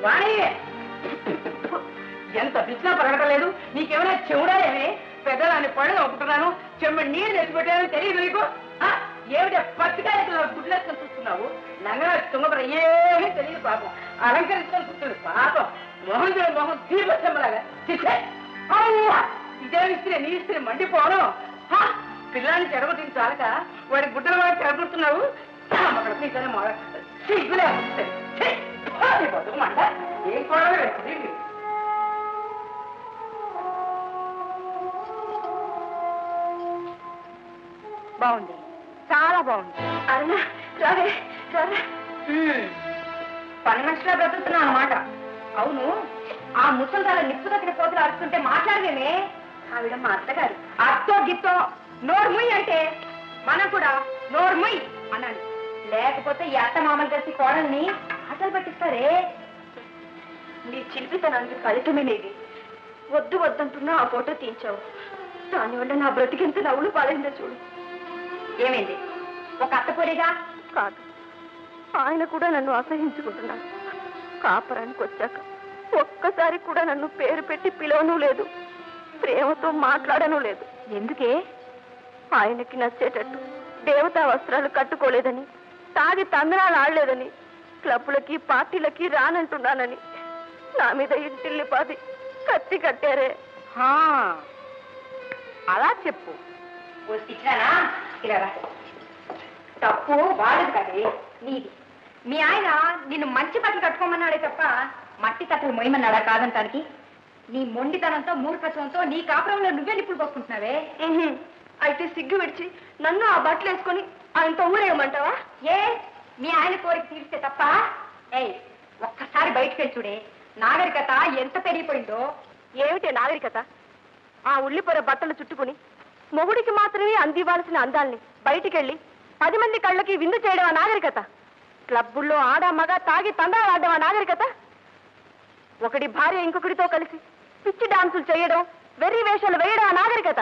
వాణి ఎంత పిచ్చినా పరగటలేదు నీకేమైనా చెవుడా ఏమి పెద్దదాన్ని పళ్ళు నొప్పుతున్నాను చెమ్మ నీళ్ళు తెచ్చిపెట్టానని తెలియదు నీకు ఆ? ఏమిటే పచ్చికాయలు గుడ్లేసుకొని చూస్తున్నావు నంగరా తుంగపర ఏమీ తెలియదు పాపం అలంకరించుకొని కూర్చుంది పాపం మొహం చూడ మొహం తీర్పచ్చమ్మలాగా చిచ్చే అమ్మా! ఇదే ఇస్త్రీ నీ ఇస్త్రీ మండిపోను హా! పిల్లాన్ని చెడగొట్టింది చాలక వాడి గుడ్డలు కూడా చెడగొడుతున్నావు అక్కడ నీకనే మొద సిగ్గులే వస్తుంది. ఛీ! పోనీ బతుకమంట. ఏం కూడా వేస్తుంది బాగుంది చాలా బాగుంది అరుణ రావే రావే పని మనిషిలా బ్రతుకుతున్నావు అనమాట అవును ఆ ముసలిదాల నిప్పు దగ్గర పోతులు అరుస్తుంటే మాట్లాడవేమే ఆవిడ మా అత్తగారు అత్తో గిత్తో నోర్ముయ్ అంటే మనం కూడా నోర్ముయ్ అన్నాను లేకపోతే ఈ అత్త మామలు కలిసి కోడల్ని ఆటలు పట్టిస్తారే నీ చిలిపితనానికి ఫలితమే నీది వద్దు వద్దంటున్నా ఆ ఫోటో తీయించావు దానివల్ల నా బ్రతికెంత నవ్వులు పాలైందో చూడు ఏమైంది ఒక అత్తపూరిగా కాదు ఆయన కూడా నన్ను అసహించుకుంటున్నాడు కాపరానికి వచ్చాక ఒక్కసారి కూడా నన్ను పేరు పెట్టి పిలవను లేదు ప్రేమతో మాట్లాడను లేదు ఎందుకే ఆయనకి నచ్చేటట్టు దేవతా వస్త్రాలు కట్టుకోలేదని తాగి తందనాలు ఆడలేదని క్లబ్బులకి పార్టీలకి రానంటున్నానని నా మీద ఇంటిల్లి పాది కత్తి కట్టారే హా, అలా చెప్పు ఓ శిక్షనా ఇలా రా. తప్పు వాడదు కదే నీది మీ ఆయన నిన్ను మంచి బట్టలు కట్టుకోమన్నాడే తప్ప మట్టి తట్టలు మొయ్యమన్నాడా కాదంటానికి నీ మొండితనంతో మూర్ఖత్వంతో నీ కాపురంలో నువ్వే నిప్పులు పోసుకుంటున్నావే ఉహుం. అయితే సిగ్గు విడిచి నన్ను ఆ బట్టలు వేసుకొని ఆయనతో ఊరేయమంటావా ఏ మీ ఆయన కోరిక తీరిస్తే తప్ప ఏయ్ ఒక్కసారి బయటికి వెళ్ళి చూడే నాగరికత ఎంత పెరిగిపోయిందో ఏమిటి నాగరికత ఆ ఉల్లిపొర బట్టలు చుట్టుకుని మొగుడికి మాత్రమే అందివ్వాల్సిన అందాల్ని బయటికెళ్ళి పది మంది కళ్ళకి విందు చేయడం ఆ నాగరికత క్లబ్బుల్లో ఆడ మగ తాగి తందాలాడడం ఆ నాగరికత ఒకడి భార్య ఇంకొకడితో కలిసి పిచ్చి డాన్సులు చేయడం వెర్రి వేషాలు వేయడం ఆ నాగరికత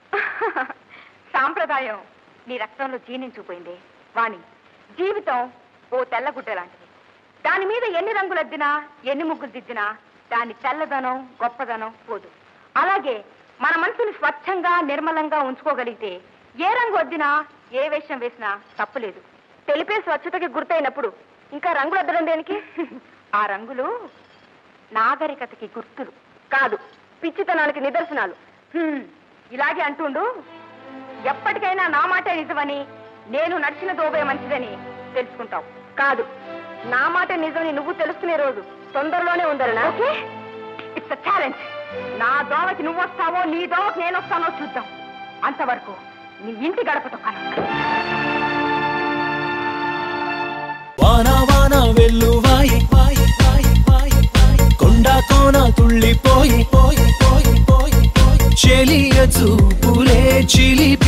సాంప్రదాయం నీ రక్తంలో జీర్ణించుకుపోయింది వాణి జీవితం ఓ తెల్లగుడ్డ లాంటిది దాని మీద ఎన్ని రంగులు అద్దినా ఎన్ని ముగ్గులు దిద్దినా దాని తెల్లదనం గొప్పదనం పోదు అలాగే మన మనసుని స్వచ్ఛంగా నిర్మలంగా ఉంచుకోగలిగితే ఏ రంగు వద్దినా ఏ వేషం వేసినా తప్పులేదు తెలిపే స్వచ్ఛతకి గుర్తయినప్పుడు ఇంకా రంగులు అద్దడం దేనికి ఆ రంగులు నాగరికతకి గుర్తులు కాదు పిచ్చితనానికి నిదర్శనాలు హ్మ్, ఇలాగే అంటుండు ఎప్పటికైనా నా మాటే నిజమని నేను నడిచిన దోబే మంచిదని తెలుసుకుంటావు కాదు నా మాట నిజమని నువ్వు తెలుసుకునే రోజు తొందరలోనే ఉందరనా ఓకే ఇట్స్ ఛాలెంజ్ నా దోవకి నువ్వు వస్తావో నీ దోవకి నేను వస్తానో చూద్దాం అంతవరకు నీ ఇంటి గడపతో వాన వాన వెల్లువాయి వాయి వాయి వాయి వాయి కొండ కోన తుళ్ళిపోయి పోయి పోయి పోయి పోయి చెలియ చూపులే చిలిపి